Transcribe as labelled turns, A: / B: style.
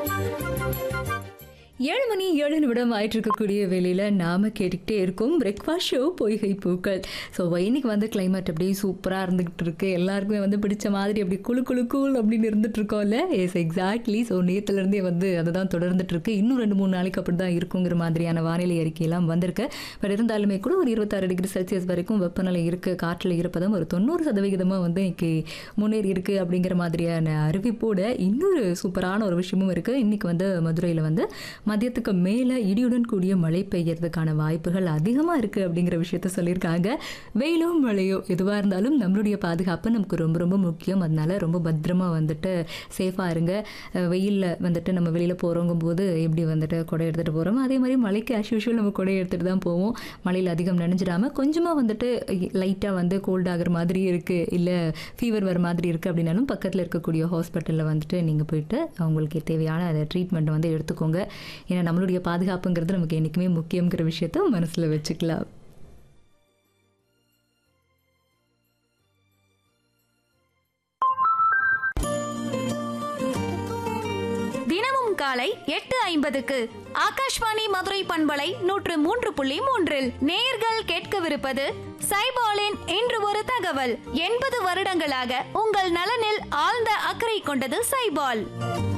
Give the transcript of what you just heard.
A: ஏழு மணி ஏழு நிமிடம் ஆயிட்டு இருக்கக்கூடிய வேலையில் நாம கேட்டுக்கிட்டே இருக்கோம் பிரேக்ஃபாஸ்ட் ஷோ பொய்கை பூக்கள் ஸோ இன்னைக்கு வந்து கிளைமேட் அப்படியே சூப்பராக இருந்துகிட்டு இருக்கு எல்லாருக்குமே வந்து பிடிச்ச மாதிரி அப்படி குளு குளு கூல் அப்படின்னு இருந்துட்டு இருக்கோம்ல எஸ் எக்ஸாக்ட்லி ஸோ நேற்றுலேருந்தே வந்து அதுதான் தொடர்ந்துட்டு இருக்கு இன்னும் ரெண்டு மூணு நாளைக்கு அப்படி தான் இருக்குங்கிற மாதிரியான வானிலை அறிக்கையெல்லாம் வந்திருக்கு பட் இருந்தாலுமே கூட ஒரு இருபத்தாறு டிகிரி செல்சியஸ் வரைக்கும் வெப்பநிலை இருக்கு காற்றில் இருப்பதும் ஒரு தொண்ணூறு சதவிகிதமாக வந்து இன்னைக்கு முன்னேறி இருக்கு அப்படிங்கிற மாதிரியான அறிவிப்போட இன்னொரு சூப்பரான ஒரு விஷயமும் இருக்கு இன்னைக்கு வந்து மதுரையில் வந்து மதியத்துக்கு மேலே இடியுடன் கூடிய மழை பெய்யறதுக்கான வாய்ப்புகள் அதிகமாக இருக்குது அப்படிங்கிற விஷயத்த சொல்லியிருக்காங்க வெயிலோ மழையோ எதுவாக இருந்தாலும் நம்மளுடைய பாதுகாப்பு நமக்கு ரொம்ப ரொம்ப முக்கியம் அதனால ரொம்ப பத்திரமா வந்துட்டு சேஃபாக இருங்க வெயிலில் வந்துட்டு நம்ம வெளியில் போகிறோங்கும் போது எப்படி வந்துட்டு கொடை எடுத்துகிட்டு போகிறோமோ அதே மாதிரி மழைக்கு ஆஸ் யூஷுவல் நம்ம கொடை எடுத்துகிட்டு தான் போவோம் மழையில் அதிகம் நனைஞ்சிடாம கொஞ்சமாக வந்துட்டு லைட்டாக வந்து கோல்ட் ஆகிற மாதிரி இருக்குது இல்லை ஃபீவர் வர மாதிரி இருக்குது அப்படின்னாலும் பக்கத்தில் இருக்கக்கூடிய ஹாஸ்பிட்டலில் வந்துட்டு நீங்கள் போயிட்டு அவங்களுக்கு தேவையான அந்த ட்ரீட்மெண்ட் வந்து எடுத்துக்கோங்க ஏன்னா நம்மளுடைய பாதுகாப்புங்கிறது நமக்கு என்றைக்குமே முக்கியங்கிற விஷயத்த மனசில் வச்சுக்கலாம்
B: தினமும் காலை எட்டு ஐம்பதுக்கு ஆகாஷ்வாணி மதுரை பண்பலை நூற்று மூன்று புள்ளி மூன்றில் நேர்கள் கேட்கவிருப்பது சைபாலின் இன்று ஒரு தகவல் எண்பது வருடங்களாக உங்கள் நலனில் ஆழ்ந்த அக்கறை கொண்டது சைபால்